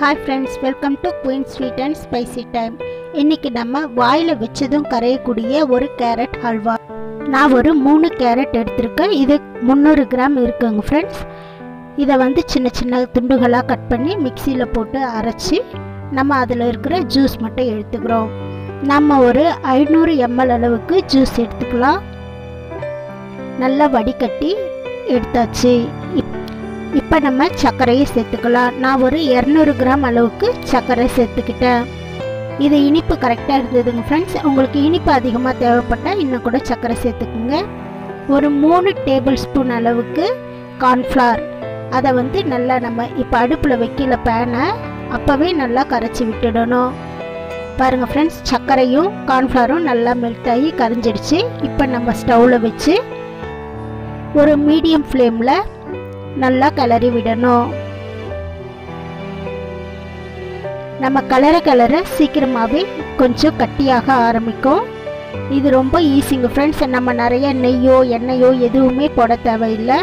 hi friends welcome to queen sweet and spicy time இன்னைக்கு நம்ம வாயில் வச்சதும் கரையக்கூடிய ஒரு கேரட் ஹல்வா நான் ஒரு மூணு கேரட் எடுத்திருக்கேன் இது முந்நூறு கிராம் இருக்குங்க ஃப்ரெண்ட்ஸ் இதை வந்து சின்ன சின்ன துண்டுகளாக கட் பண்ணி மிக்சியில் போட்டு அரைச்சி நம்ம அதில் இருக்கிற ஜூஸ் மட்டும் எடுத்துக்கிறோம் நம்ம ஒரு ஐநூறு எம்எல் அளவுக்கு ஜூஸ் எடுத்துக்கலாம் நல்லா வடிகட்டி எடுத்தாச்சு இப் இப்போ நம்ம சர்க்கரையை சேர்த்துக்கலாம் நான் ஒரு இரநூறு கிராம் அளவுக்கு சர்க்கரை சேர்த்துக்கிட்டேன் இது இனிப்பு கரெக்டாக இருந்ததுங்க ஃப்ரெண்ட்ஸ் உங்களுக்கு இனிப்பு அதிகமாக தேவைப்பட்டால் இன்னும் கூட சர்க்கரை சேர்த்துக்குங்க ஒரு மூணு டேபிள் ஸ்பூன் அளவுக்கு கார்ன்ஃப்ளவர் அதை வந்து நல்லா நம்ம இப்போ அடுப்பில் வைக்கல பேனை அப்போவே நல்லா கரைச்சி விட்டுடணும் பாருங்கள் ஃப்ரெண்ட்ஸ் சர்க்கரையும் கார்ன்ஃப்ளவரும் நல்லா மெல்ட் ஆகி கரைஞ்சிடுச்சு இப்போ நம்ம ஸ்டவ்வில் வச்சு ஒரு மீடியம் ஃப்ளேமில் நல்லா கிளறி விடணும் நம்ம கலர கலர சீக்கிரமாகவே கொஞ்சம் கட்டியாக ஆரம்பிக்கும் இது ரொம்ப ஈஸிங்க ஃப்ரெண்ட்ஸ் நம்ம நிறைய நெய்யோ எண்ணெயோ எதுவுமே போட தேவையில்லை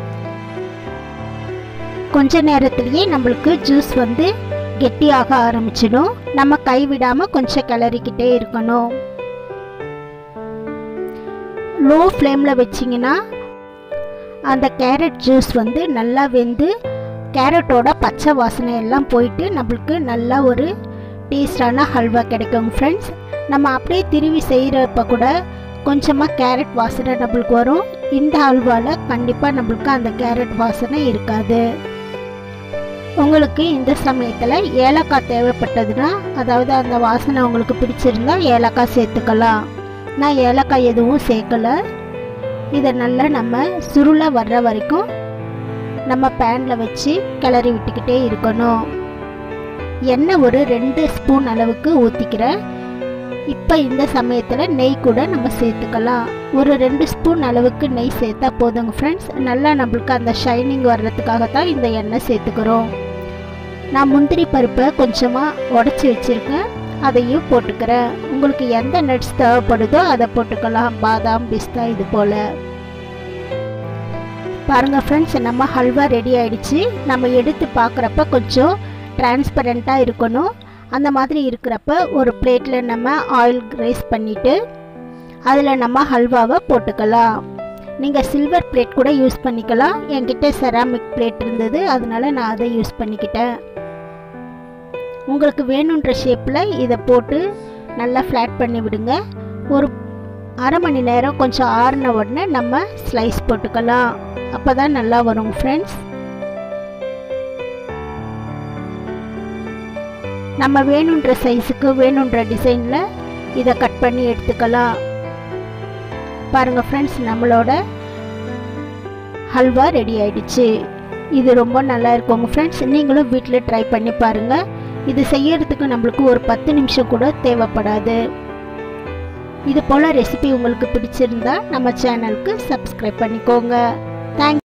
கொஞ்ச நேரத்திலேயே நம்மளுக்கு ஜூஸ் வந்து கெட்டியாக ஆரம்பிச்சிடும் நம்ம கைவிடாமல் கொஞ்சம் கிளறிக்கிட்டே இருக்கணும் லோ ஃப்ளேமில் வச்சிங்கன்னா அந்த கேரட் ஜூஸ் வந்து நல்லா வெந்து கேரட்டோட பச்சை வாசனை எல்லாம் போயிட்டு நம்மளுக்கு நல்லா ஒரு டேஸ்டான ஹல்வா கிடைக்கும் ஃப்ரெண்ட்ஸ் நம்ம அப்படியே திருவி செய்கிறப்ப கூட கொஞ்சமாக கேரட் வாசனை நம்மளுக்கு வரும் இந்த ஹல்வாவில் கண்டிப்பாக நம்மளுக்கு அந்த கேரட் வாசனை இருக்காது உங்களுக்கு இந்த சமயத்தில் ஏலக்காய் தேவைப்பட்டதுன்னா அதாவது அந்த வாசனை உங்களுக்கு பிடிச்சிருந்தா ஏலக்காய் சேர்த்துக்கலாம் நான் ஏலக்காய் எதுவும் சேர்க்கலை இதை நல்லா நம்ம சுருளை வர்ற வரைக்கும் நம்ம பேனில் வச்சு கிளறி விட்டுக்கிட்டே இருக்கணும் எண்ணெய் ஒரு ரெண்டு ஸ்பூன் அளவுக்கு ஊற்றிக்கிறேன் இப்போ இந்த சமயத்தில் நெய் கூட நம்ம சேர்த்துக்கலாம் ஒரு ரெண்டு ஸ்பூன் அளவுக்கு நெய் சேர்த்தா போதுங்க ஃப்ரெண்ட்ஸ் நல்லா நம்மளுக்கு அந்த ஷைனிங் வர்றதுக்காக தான் இந்த எண்ணெய் சேர்த்துக்கிறோம் நான் முந்திரி பருப்பை கொஞ்சமாக உடச்சி வச்சுருக்கேன் அதையும் போட்டுக்கிறேன் உங்களுக்கு எந்த நட்ஸ் தேவைப்படுதோ அதை போட்டுக்கலாம் பாதாம் பிஸ்தா இது போல் பாருங்கள் ஃப்ரெண்ட்ஸ் நம்ம ஹல்வா ரெடி ஆயிடுச்சு நம்ம எடுத்து பார்க்குறப்ப கொஞ்சம் டிரான்ஸ்பரண்ட்டாக இருக்கணும் அந்த மாதிரி இருக்கிறப்ப ஒரு பிளேட்டில் நம்ம ஆயில் கிரேஸ் பண்ணிவிட்டு அதில் நம்ம ஹல்வாவை போட்டுக்கலாம் நீங்கள் சில்வர் பிளேட் கூட யூஸ் பண்ணிக்கலாம் என்கிட்ட செராமிக் பிளேட் இருந்தது அதனால நான் அதை யூஸ் பண்ணிக்கிட்டேன் உங்களுக்கு வேணுன்ற ஷேப்பில் இதை போட்டு நல்லா ஃப்ளாட் பண்ணி விடுங்க ஒரு அரை மணி நேரம் கொஞ்சம் ஆறின உடனே நம்ம ஸ்லைஸ் போட்டுக்கலாம் அப்போ தான் நல்லா வரும் ஃப்ரெண்ட்ஸ் நம்ம வேணுன்ற சைஸுக்கு வேணுன்ற டிசைனில் இதை கட் பண்ணி எடுத்துக்கலாம் பாருங்கள் ஃப்ரெண்ட்ஸ் நம்மளோட ஹல்வா ரெடி ஆயிடுச்சு இது ரொம்ப நல்லா இருக்குங்க ஃப்ரெண்ட்ஸ் நீங்களும் வீட்டில் ட்ரை பண்ணி பாருங்கள் இது செய்யறதுக்கு நம்மளுக்கு ஒரு பத்து நிமிஷம் கூட தேவைப்படாது இது போல் ரெசிபி உங்களுக்கு பிடிச்சிருந்தா நம்ம சேனலுக்கு சப்ஸ்கிரைப் பண்ணிக்கோங்க தேங்க்